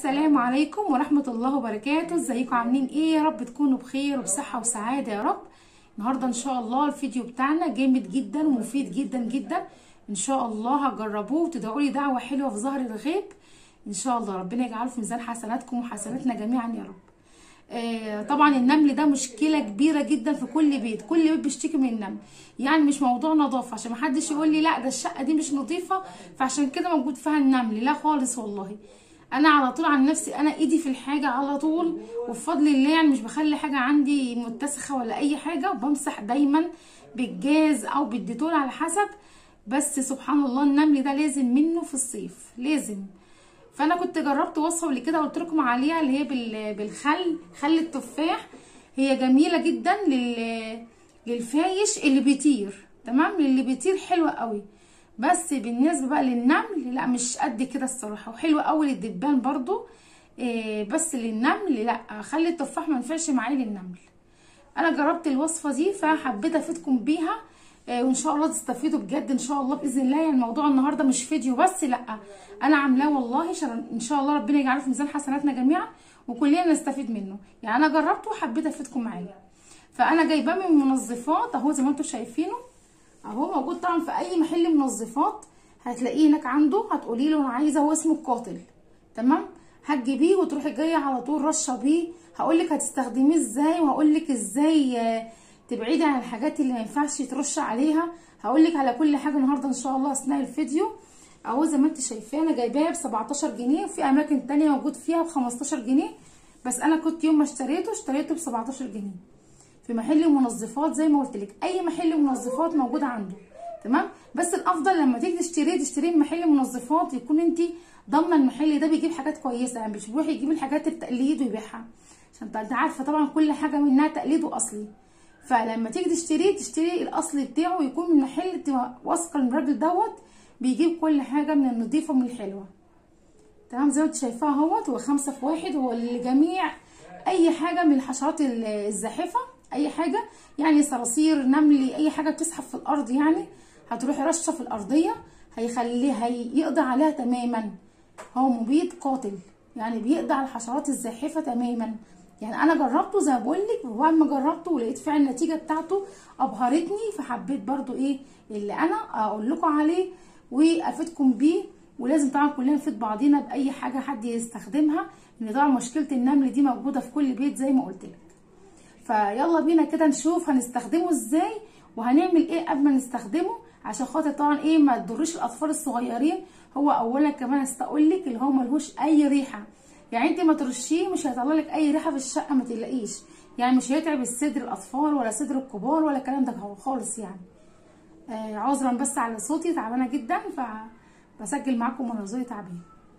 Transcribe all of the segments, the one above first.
السلام عليكم ورحمة الله وبركاته ازيكم عاملين ايه يا رب تكونوا بخير وبصحة وسعادة يا رب النهاردة ان شاء الله الفيديو بتاعنا جامد جدا ومفيد جدا جدا ان شاء الله هجربوه وتدعوا لي دعوة حلوة في ظهر الغيب ان شاء الله ربنا يجعله في ميزان حسناتكم وحسناتنا جميعا يا رب آه طبعا النمل ده مشكله كبيره جدا في كل بيت كل بيت بيشتكي من النمل يعني مش موضوع نظافه عشان محدش يقول لي لا ده الشقه دي مش نظيفه فعشان كده موجود فيها النمل لا خالص والله انا على طول عن نفسي انا ايدي في الحاجه على طول وبفضل الله يعني مش بخلي حاجه عندي متسخه ولا اي حاجه وبمسح دايما بالجاز او بالديتول على حسب بس سبحان الله النمل ده لازم منه في الصيف لازم فانا كنت جربت وصفه قبل كده قلت لكم عليها اللي هي بالخل خل التفاح هي جميله جدا لل للفايش اللي بيطير تمام للي بيطير حلوه قوي بس بالنسبه بقى للنمل لا مش قد كده الصراحه وحلوه قوي للدبان برضو إيه بس للنمل لا خلي التفاح ما ينفعش معايا للنمل انا جربت الوصفه دي فحبيت افيدكم بيها إيه وان شاء الله تستفيدوا بجد ان شاء الله باذن الله يعني الموضوع النهارده مش فيديو بس لا انا عاملاه والله عشان ان شاء الله ربنا يجعله في ميزان حسناتنا جميعا وكلنا نستفيد منه يعني انا جربته وحبيت افيدكم معايا فانا جايباه من منظفات اهو زي ما انتم شايفينه اهو موجود طبعا في اي محل منظفات هتلاقيه هناك عنده هتقولي له انا عايزه هو اسمه القاتل تمام هتجيبيه وتروحي جايه على طول رشه بيه هقول لك هتستخدميه ازاي وهقول لك ازاي تبعدي عن الحاجات اللي ما ينفعش يترش عليها هقول لك على كل حاجه النهارده ان شاء الله اثناء الفيديو اهو زي ما انت شايفاه انا جايباه ب 17 جنيه وفي اماكن تانية موجود فيها ب 15 جنيه بس انا كنت يوم ما اشتريته اشتريته ب 17 جنيه في محل منظفات زي ما قلت لك اي محل منظفات موجود عنده تمام بس الافضل لما تيجي تشتريه تشتريه من محل منظفات يكون انت ضامنه المحل ده بيجيب حاجات كويسه يعني مش بيروح يجيب الحاجات التقليد ويبيعها عشان انت عارفه طبعا كل حاجه منها تقليد واصلي فلما تيجي تشتريه تشتري الاصلي بتاعه يكون من محل تبقى واثقه ان الراجل دوت بيجيب كل حاجه من النظيفه ومن الحلوه تمام زي ما انت شايفاه اهوت هو خمسة في واحد هو لجميع اي حاجه من الحشرات الزاحفه اي حاجه يعني صراصير نمل اي حاجه بتزحف في الارض يعني هتروحي رشه في الارضيه هيخليها يقضي عليها تماما هو مبيد قاتل يعني بيقضي على الحشرات الزاحفه تماما يعني انا جربته زي ما بقول لك وبعد ما جربته ولقيت فعلا النتيجه بتاعته ابهرتني فحبيت برضو ايه اللي انا اقول لكم عليه وافيدكم بيه ولازم طبعا كلنا نفيد بعضينا باي حاجه حد يستخدمها ان طبعا مشكله النمل دي موجوده في كل بيت زي ما قلت لك فيلا بينا كده نشوف هنستخدمه ازاي وهنعمل ايه قبل ما نستخدمه عشان خاطر طبعا ايه ما تضرش الاطفال الصغيرين هو اولا كمان استقول لك اللي هو ملهوش اي ريحه يعني انت ما ترشيه مش هيطلع لك اي ريحه في الشقه ما تقلقيش يعني مش هيتعب الصدر الاطفال ولا صدر الكبار ولا الكلام ده خالص يعني آه عذرا بس على صوتي تعبانه جدا فبسجل معاكم وانا زوري تعبان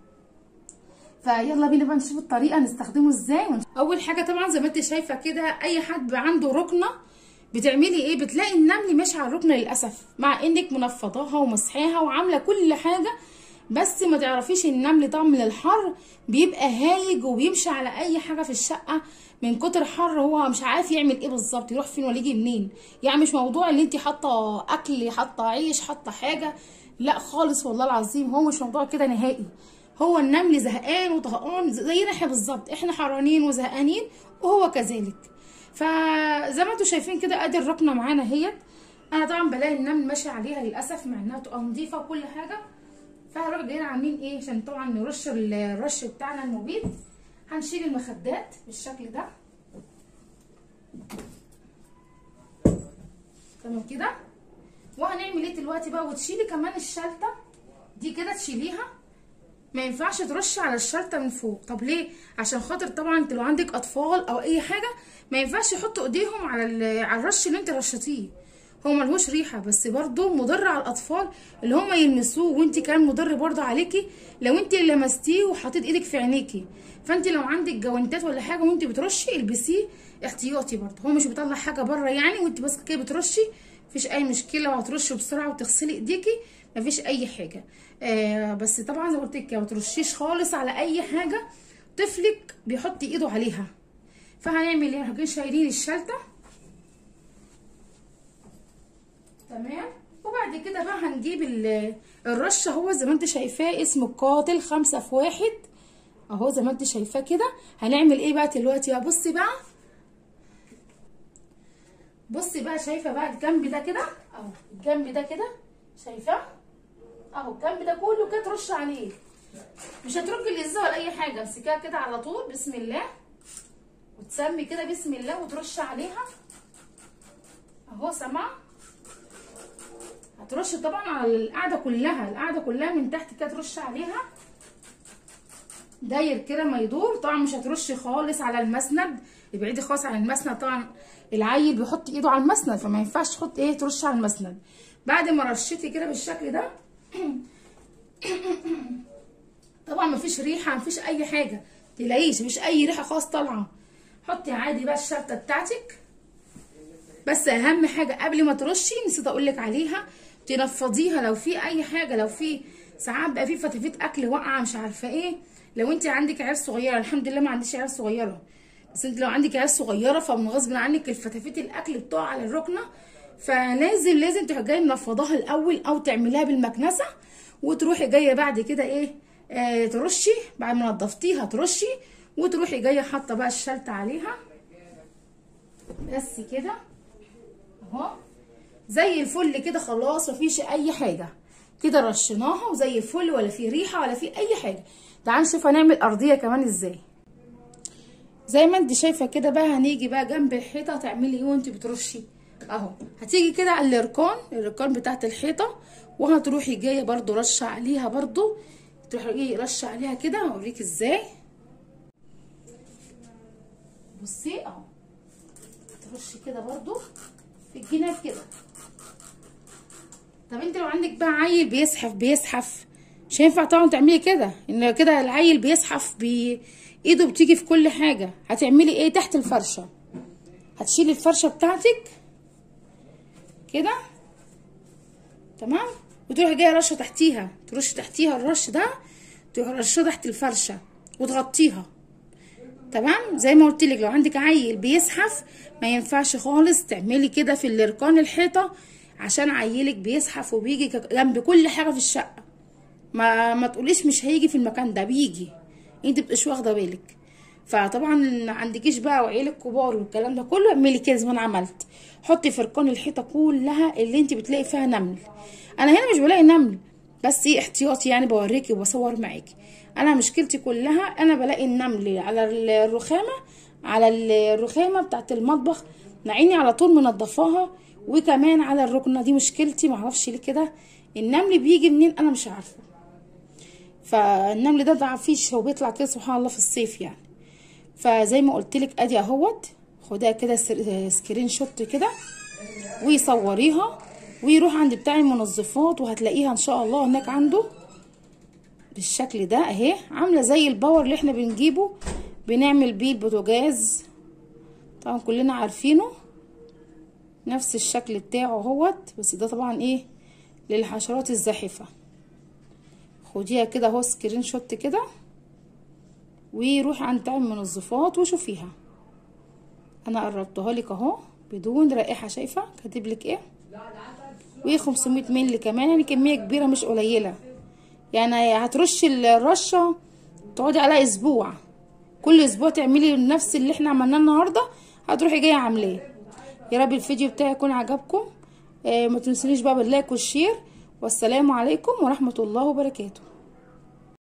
فيلا بينا بقى نشوف الطريقه نستخدمه ازاي ونشوف. اول حاجه طبعا زي ما انت شايفه كده اي حد عنده ركنه بتعملي ايه بتلاقي النمل ماشي على الركنه للاسف مع انك منفضاها ومسحاها وعامله كل حاجه بس ما تعرفيش النمل طبعا من الحر بيبقى هايج وبيمشي على اي حاجه في الشقه من كتر حر هو مش عارف يعمل ايه بالظبط يروح فين ولا يجي منين يعني مش موضوع اللي انت حاطه اكل حاطه عيش حاطه حاجه لا خالص والله العظيم هو مش موضوع كده نهائي هو النمل زهقان وطهقان زينا احنا بالظبط احنا حرانين وزهقانين وهو كذلك فزي ما انتم شايفين كده ادي الركنه معانا اهيت انا طبعا بلاقي النمل ماشي عليها للاسف مع انها تبقى نظيفه وكل حاجه فهنروح جايين عاملين ايه عشان طبعا نرش الرش بتاعنا المبيد هنشيل المخدات بالشكل ده تمام كده وهنعمل ايه دلوقتي بقى وتشيلي كمان الشلته دي كده تشيليها ما ينفعش ترش على الشلته من فوق طب ليه عشان خاطر طبعا انت لو عندك اطفال او اي حاجه ما ينفعش يحطوا ايديهم على على الرش اللي انت رشتيه هو ملهوش ريحه بس برضه مضر على الاطفال اللي هم يلمسوه وانت كمان مضر برضه عليكي لو انت اللي لمستيه وحطيت ايدك في عينيكي فانت لو عندك جوانتات ولا حاجه وانت بترشي البسيه احتياطي برضه هو مش بيطلع حاجه بره يعني وانت بس كده بترشي مفيش اي مشكله وهترشي بسرعه وتغسلي ايديكي مفيش اي حاجه آه بس طبعا زي ما قلت لك ما ترشيش خالص على اي حاجه طفلك بيحط ايده عليها فهنعمل ايه هنجي شايلين الشلته تمام وبعد كده بقى هنجيب الرشه هو زي ما انت شايفاه اسمه القاتل خمسة في واحد اهو زي ما انت شايفاه كده هنعمل ايه بقى دلوقتي بقى بصي بقى بصي بقى شايفه بقى الجنب ده كده اهو الجنب ده كده شايفاه اهو الجنب ده كله كده ترش عليه مش هتركي الازازه ولا اي حاجه امسكيها كده على طول بسم الله وتسمي كده بسم الله وترش عليها اهو سامعه هترش طبعا على القاعده كلها القاعده كلها من تحت كده ترش عليها داير كده ما يدور طبعا مش هترشي خالص على المسند ابعدي خالص عن المسند طبعا العيل بيحط ايده على المسند فما ينفعش تحط ايه ترش على المسند بعد ما رشيتي كده بالشكل ده طبعا مفيش ريحه مفيش اي حاجه تلاقيش مفيش اي ريحه خالص طالعه حطي عادي بقى الشرطه بتاعتك بس اهم حاجه قبل ما ترشي نسيت اقول لك عليها تنفضيها لو في اي حاجه لو في ساعات بقى في فتافيت اكل واقعه مش عارفه ايه لو انت عندك عيال صغيره الحمد لله ما عنديش عيال صغيره بس انت لو عندك عيال صغيره فمن غصب عنك الفتافيت الاكل بتقع على الركنه فلازم لازم تروحي جايه منفضاها الاول او تعمليها بالمكنسه وتروحي جايه بعد كده ايه آه ترشي بعد ما نضفتيها ترشي وتروحي جايه حاطه بقى الشلته عليها بس كده اهو زي الفل كده خلاص مفيش اي حاجه كده رشيناها وزي الفل ولا في ريحه ولا في اي حاجه تعالوا نشوف هنعمل ارضيه كمان ازاي زي ما انت شايفه كده بقى هنيجي بقى جنب الحيطه تعملي ايه وانت بترشي اهو هتيجي كده على الاركان الاركان بتاعت الحيطه وهتروحي جايه برضو رشه عليها برضو تروحي جايه رشه عليها كده هوريك ازاي بصي اهو ترشي كده برضو في الجناب كده طب انت لو عندك بقى عيل بيزحف بيزحف مش هينفع طبعا تعملي كده ان كده العيل بيزحف بي ايده بتيجي في كل حاجه هتعملي ايه تحت الفرشه هتشيلي الفرشه بتاعتك كده تمام وتروحي جايه رشه تحتيها ترشي تحتيها الرش ده تروحي رشه تحت الفرشه وتغطيها تمام زي ما قلت لك لو عندك عيل بيزحف ما ينفعش خالص تعملي كده في الاركان الحيطه عشان عيلك بيزحف وبيجي جنب كل حاجه في الشقه ما ما تقوليش مش هيجي في المكان ده بيجي انت مبقاش واخده بالك فطبعا ما عندكيش بقى وعيالك كبار والكلام ده كله اعملي كده زي ما انا عملت حطي في اركان الحيطه كلها اللي انت بتلاقي فيها نمل انا هنا مش بلاقي نمل بس ايه احتياطي يعني بوريكي وبصور معاكي انا مشكلتي كلها انا بلاقي النمل على الرخامه على الرخامه بتاعت المطبخ عيني على طول منضفاها وكمان على الركنه دي مشكلتي معرفش ليه كده النمل بيجي منين انا مش عارفه فالنمل ده ضعفيش هو بيطلع كده سبحان الله في الصيف يعني فزي ما قلت لك ادي اهوت خدها كده سكرين شوت كده ويصوريها ويروح عند بتاع المنظفات وهتلاقيها ان شاء الله هناك عنده بالشكل ده اهي عامله زي الباور اللي احنا بنجيبه بنعمل بيه البوتاجاز طبعا كلنا عارفينه نفس الشكل بتاعه اهوت بس ده طبعا ايه للحشرات الزاحفه خديها كده اهو سكرين شوت كده وروحي عند بتاع المنظفات وشوفيها انا قربتها لك اهو بدون رائحه شايفه كاتب لك ايه و 500 مللي كمان يعني كميه كبيره مش قليله يعني هترشي الرشه تقعدي عليها اسبوع كل اسبوع تعملي نفس اللي احنا عملناه النهارده هتروحي جايه عاملاه يا رب الفيديو بتاعي يكون عجبكم آه ما تنسونيش بقى باللايك والشير والسلام عليكم ورحمه الله وبركاته